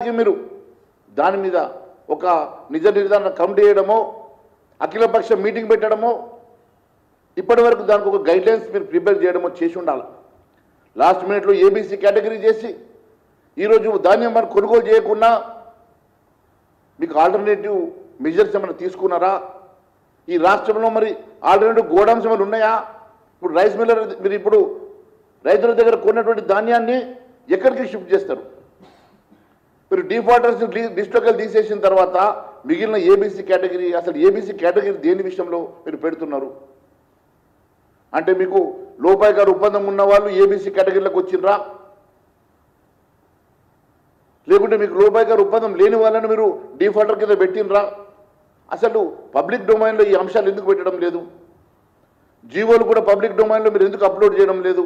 సమయానికి మీరు దాని మీద ఒక నిజ నిర్ధారణ కమిటీ వేయడమో అఖిలపక్ష మీటింగ్ పెట్టడమో ఇప్పటి వరకు దానికి ఒక గైడ్లైన్స్ మీరు ప్రిపేర్ చేయడమో చేసి ఉండాలి లాస్ట్ మినిట్లో ఏబీసీ కేటగిరీ చేసి ఈరోజు ధాన్యం మనం కొనుగోలు చేయకుండా మీకు ఆల్టర్నేటివ్ మెజర్స్ ఏమైనా తీసుకున్నారా ఈ రాష్ట్రంలో మరి ఆల్టర్నేటివ్ గోడౌన్స్ ఏమైనా ఉన్నాయా ఇప్పుడు రైస్ మిల్లర్ మీరు ఇప్పుడు రైతుల దగ్గర కొన్నటువంటి ధాన్యాన్ని ఎక్కడికి షిఫ్ట్ చేస్తారు మీరు డిఫాల్టర్స్ లిస్టులోకి తీసేసిన తర్వాత మిగిలిన ఏబీసీ కేటగిరీ అసలు ఏబీసీ కేటగిరీ దేని విషయంలో మీరు పెడుతున్నారు అంటే మీకు లోపాయి గారు ఒప్పందం ఉన్న వాళ్ళు ఏబీసీ కేటగిరీలోకి వచ్చిండ్రా లేకుంటే మీకు లోపాయి గారు ఒప్పందం లేని వాళ్ళని మీరు డిఫాల్టర్ కింద పెట్టినరా అసలు పబ్లిక్ డొమైన్లో ఈ అంశాలు ఎందుకు పెట్టడం లేదు జీవోలు కూడా పబ్లిక్ డొమైన్లో మీరు ఎందుకు అప్లోడ్ చేయడం లేదు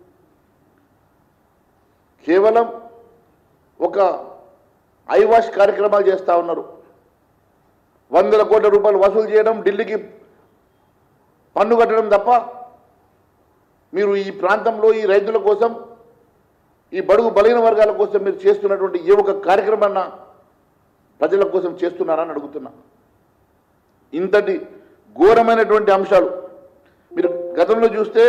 కేవలం ఒక ఐవాష్ కార్యక్రమాలు చేస్తూ ఉన్నారు వందల కోట్ల రూపాయలు వసూలు చేయడం ఢిల్లీకి పన్ను కట్టడం తప్ప మీరు ఈ ప్రాంతంలో ఈ రైతుల కోసం ఈ బడుగు బలహీన వర్గాల కోసం మీరు చేస్తున్నటువంటి ఏ ఒక్క కార్యక్రమాన్న ప్రజల కోసం చేస్తున్నారని అడుగుతున్నా ఇంతటి ఘోరమైనటువంటి అంశాలు మీరు గతంలో చూస్తే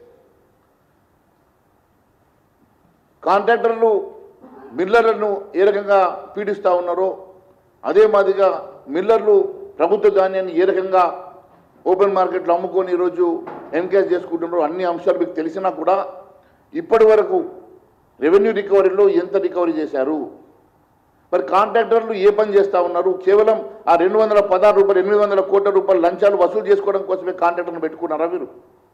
కాంట్రాక్టర్లు మిల్లర్లను ఏ రకంగా పీడిస్తూ ఉన్నారో అదే మాదిరిగా మిల్లర్లు ప్రభుత్వ ధాన్యాన్ని ఏ రకంగా ఓపెన్ మార్కెట్లో అమ్ముకొని ఈరోజు ఎన్కేజ్ చేసుకుంటున్నారో అన్ని అంశాలు మీకు తెలిసినా కూడా ఇప్పటి వరకు రెవెన్యూ రికవరీలో ఎంత రికవరీ చేశారు మరి కాంట్రాక్టర్లు ఏ పని చేస్తూ ఉన్నారు కేవలం ఆ రెండు వందల పదహారు రూపాయలు ఎనిమిది వందల కోట్ల రూపాయలు లంచాలు వసూలు చేసుకోవడం కోసమే కాంట్రాక్టర్ను పెట్టుకున్నారా మీరు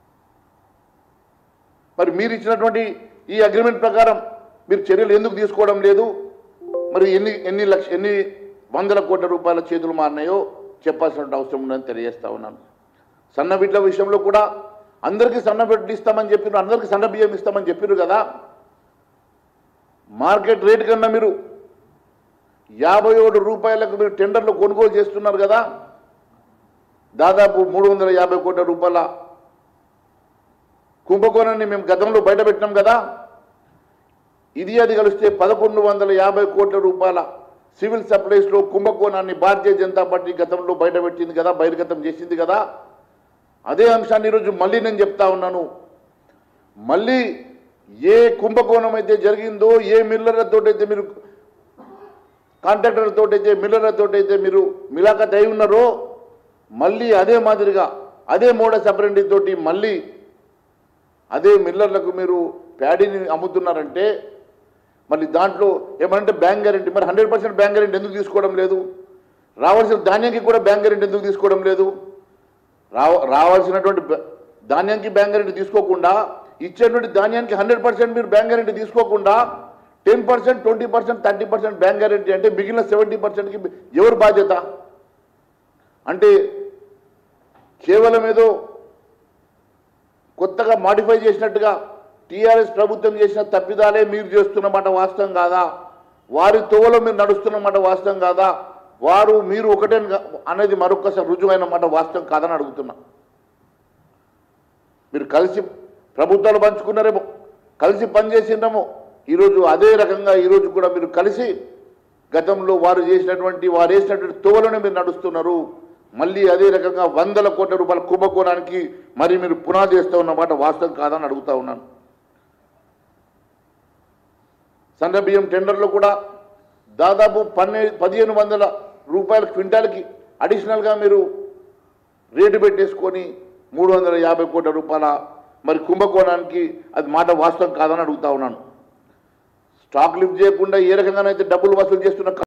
మరి మీరు ఇచ్చినటువంటి ఈ అగ్రిమెంట్ ప్రకారం మీరు చర్యలు ఎందుకు తీసుకోవడం లేదు మరి ఎన్ని ఎన్ని లక్ష ఎన్ని వందల కోట్ల రూపాయల చేతులు మారినాయో చెప్పాల్సిన అవసరం ఉందని తెలియజేస్తా ఉన్నాను సన్న బిడ్డల విషయంలో కూడా అందరికీ సన్న బిడ్డలు ఇస్తామని చెప్పినారు అందరికీ సన్న బియ్యం ఇస్తామని చెప్పారు కదా మార్కెట్ రేట్ కన్నా మీరు యాభై ఏడు రూపాయలకు మీరు టెండర్లు కొనుగోలు చేస్తున్నారు కదా దాదాపు మూడు వందల యాభై కోట్ల రూపాయల కుంభకోణాన్ని మేము గతంలో బయటపెట్టినాం కదా ఇది అది కలిస్తే పదకొండు వందల యాభై కోట్ల రూపాయల సివిల్ సప్లైస్లో కుంభకోణాన్ని భారతీయ జనతా పార్టీ గతంలో బయటపెట్టింది కదా బహిర్గతం చేసింది కదా అదే అంశాన్ని ఈరోజు మళ్ళీ నేను చెప్తా ఉన్నాను మళ్ళీ ఏ కుంభకోణం అయితే జరిగిందో ఏ మిల్లర్లతో అయితే మీరు కాంట్రాక్టర్లతో అయితే మిల్లర్లతో అయితే మీరు మిలాఖత్ అయి ఉన్నారో మళ్ళీ అదే మాదిరిగా అదే మోడస్ అపరెండి తోటి మళ్ళీ అదే మిల్లర్లకు మీరు ప్యాడీని అమ్ముతున్నారంటే మళ్ళీ దాంట్లో ఏమంటే బ్యాంక్ గ్యారెంటీ మరి హండ్రెడ్ పర్సెంట్ బ్యాంక్ గ్యారెంటీ ఎందుకు తీసుకోవడం లేదు రావాల్సిన ధాన్యానికి కూడా బ్యాంక్ గ్యారెంటీ ఎందుకు తీసుకోవడం లేదు రావ రావాల్సినటువంటి బ- ధాన్యానికి బ్యాంక్ గ్యారెంటీ తీసుకోకుండా ఇచ్చేటువంటి ధాన్యానికి హండ్రెడ్ పర్సెంట్ మీరు బ్యాంక్ గ్యారెంటీ తీసుకోకుండా ten percent twenty percent thirty percent bank guarantee అంటే మిగిలిన సెవెంటీ పర్సెంట్కి ఎవరు బాధ్యత అంటే కేవలం ఏదో కొత్తగా మాడిఫై చేసినట్టుగా టీఆర్ఎస్ ప్రభుత్వం చేసిన తప్పిదాలే మీరు చేస్తున్నమాట వాస్తవం కాదా వారి తోవలో మీరు నడుస్తున్నమాట వాస్తవం కాదా వారు మీరు ఒకటే అనేది మరొకసారి రుజువైన మాట వాస్తవం కాదని అడుగుతున్నా మీరు కలిసి ప్రభుత్వాలు పంచుకున్నారేమో కలిసి పనిచేసిండమో ఈరోజు అదే రకంగా ఈరోజు కూడా మీరు కలిసి గతంలో వారు చేసినటువంటి వారు వేసినటువంటి తోవలను మీరు నడుస్తున్నారు మళ్ళీ అదే రకంగా వందల కోట్ల రూపాయల కుంభకోణానికి మరి మీరు పునాది వేస్తూ ఉన్నమాట వాస్తవం కాదని అడుగుతా ఉన్నాను సన్న బియ్యం టెండర్లో కూడా దాదాపు పన్నె పదిహేను వందల రూపాయల క్వింటాల్కి అడిషనల్గా మీరు రేటు పెట్టేసుకొని మూడు వందల యాభై కోట్ల రూపాయల మరి కుంభకోణానికి అది మాట వాస్తవం కాదని అడుగుతా ఉన్నాను స్టాక్ లిఫ్ట్ చేయకుండా ఏ రకంగానైతే డబ్బులు వసూలు చేస్తున్న